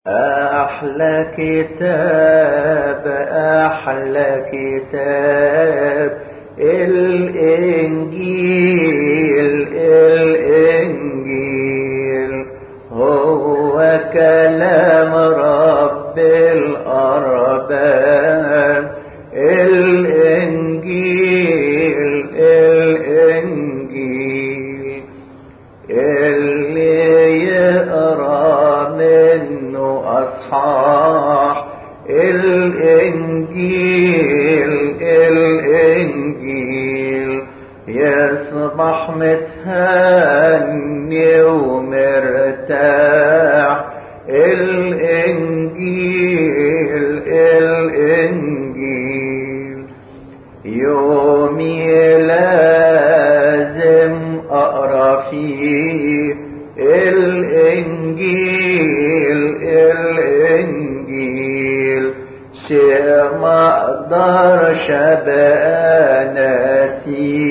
أحلى كتاب أحلى كتاب الإنجيل الإنجيل هو كلام رب الأرباب الإنجيل الإنجيل اللي يقرأ منه أصحاح الإنجيل الإنجيل يصبح متهني ومرتاح الإنجيل الإنجيل يومي لازم أقرأ فيه الإنجيل الإنجيل شيء ما أقدرش أبقى ناسيه